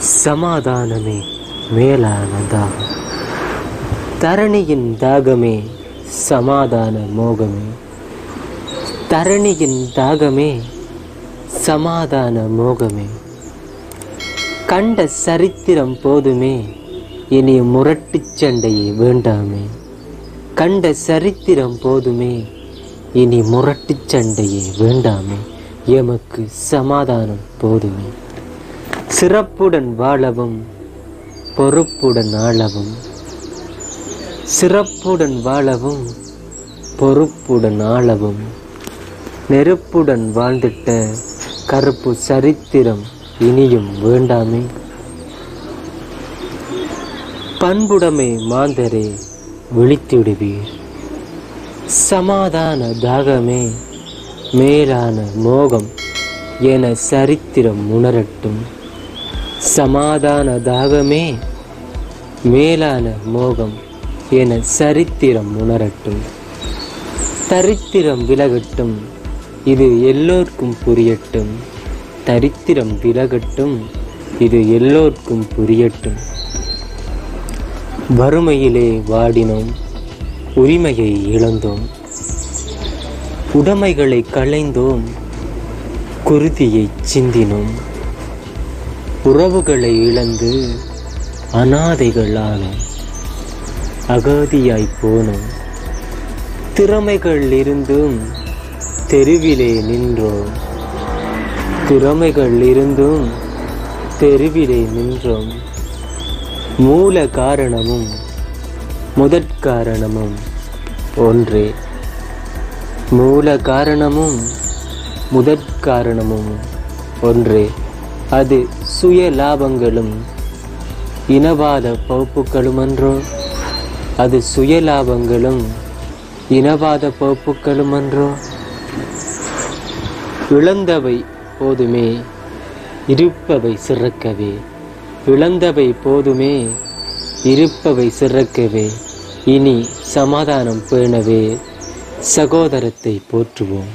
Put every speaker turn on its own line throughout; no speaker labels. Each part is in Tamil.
சமாதானமே மேலான தாகம் தரணியின் தாகமே சமாதான மோகமே தரணியின் தாகமே சமாதான மோகமே கண்ட சரித்திரம் போதுமே இனி முரட்டுச் சண்டையே வேண்டாமே கண்ட சரித்திரம் போதுமே இனி முரட்டுச் சண்டையே வேண்டாமே எமக்கு சமாதானம் போதுமே சிறப்புடன் வாழவும் பொறுப்புடன் ஆளவும் சிறப்புடன் வாழவும் பொறுப்புடன் ஆளவும் நெருப்புடன் வாழ்ந்திட்ட கருப்பு சரித்திரம் இனியும் வேண்டாமே பண்புடைமை மாந்தரே விழித்திடுவீர் சமாதான தாகமே மேலான மோகம் என சரித்திரம் உணரட்டும் சமாதான தாகமே மேலான மோகம் என சரித்திரம் உணரட்டும் தரித்திரம் விலகட்டும் இது எல்லோர்க்கும் புரியட்டும் தரித்திரம் விலகட்டும் இது எல்லோர்க்கும் புரியட்டும் வறுமையிலே வாடினோம் உரிமையை இழந்தோம் உடைமைகளை களைந்தோம் குருதியை சிந்தினோம் உறவுகளை இழந்து அனாதைகளானோம் அகதியாய் போனோம் திறமைகள் இருந்தும் தெருவிலே நின்றோம் திறமைகள் இருந்தும் தெருவிலே நின்றோம் மூல காரணமும் முதற் காரணமும் ஒன்றே மூல காரணமும் முதற் காரணமும் ஒன்றே அது சுய லாபங்களும் இனவாத பகுப்புகளும் அன்றோ அது சுய லாபங்களும் இனவாத பகுப்புகளும் அன்றோ இழந்தவை போதுமே இருப்பவை சிறக்கவே இழந்தவை போதுமே இருப்பவை சிறக்கவே இனி சமாதானம் பேணவே சகோதரத்தை போற்றுவோம்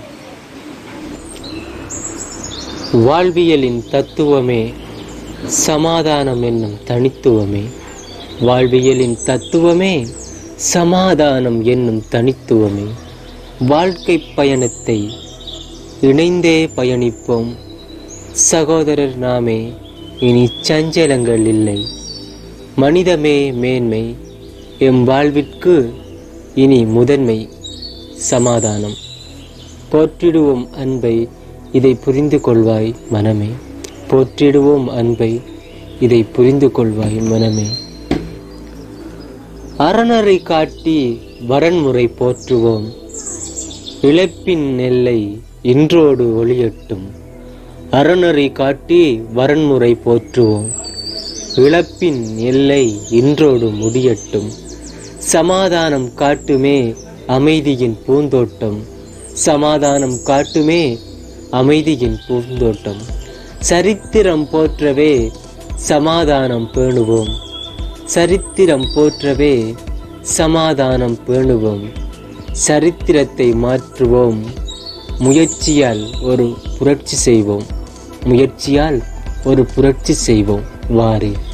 வாழ்வியலின் தத்துவமே சமாதானம் என்னும் தனித்துவமே வாழ்வியலின் தத்துவமே சமாதானம் என்னும் தனித்துவமே வாழ்க்கை பயணத்தை இணைந்தே பயணிப்போம் சகோதரர் நாமே இனி சஞ்சலங்கள் இல்லை மனிதமே மேன்மை எம் வாழ்விற்கு இனி முதன்மை சமாதானம் போற்றிடுவோம் அன்பை இதை புரிந்து கொள்வாய் மனமே போற்றிடுவோம் அன்பை இதை புரிந்து கொள்வாய் மனமே அறநறை காட்டி வரன்முறை போற்றுவோம் இழப்பின் நெல்லை இன்றோடு ஒளியட்டும் அறநறை காட்டி வரன்முறை போற்றுவோம் இழப்பின் எல்லை இன்றோடு முடியட்டும் சமாதானம் காட்டுமே அமைதியின் பூந்தோட்டம் சமாதானம் காட்டுமே அமைதியின் பூந்தோட்டம் சரித்திரம் போற்றவே சமாதானம் பேணுவோம் சரித்திரம் போற்றவே சமாதானம் பேணுவோம் சரித்திரத்தை மாற்றுவோம் முயற்சியால் ஒரு புரட்சி செய்வோம் முயற்சியால் ஒரு புரட்சி செய்வோம் வாரே